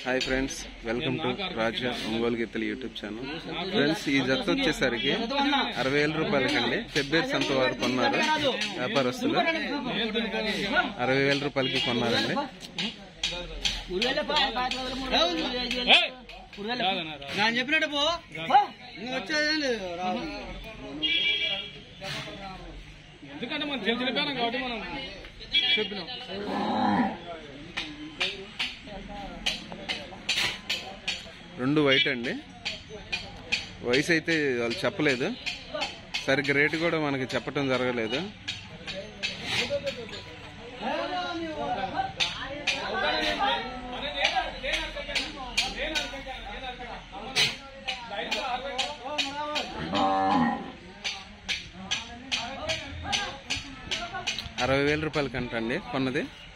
Hi friends welcome to Raja Ongole గీతలు YouTube channel friends ఈ జత వచ్చేసరికి అరవై వేల రూపాయలకండి ఫిబ్రవరి సంత వారు కొన్నారు వ్యాపారస్తులు అరవై వేల రూపాయలకి కొన్నారండి నేను చెప్పినట్టు పో ఇంకా వచ్చేదేం లేదు రాదు. ఎందుకంటే మనం తెలిసిన పేరం కాబట్టి మనం చెప్పినాం రెండు వైట్ అండి వయసు అయితే వాళ్ళు చెప్పలేదు సరిగ్గా రేటు కూడా మనకి చెప్పటం జరగలేదు అరవై వేల రూపాయలకంట అండి కొన్నది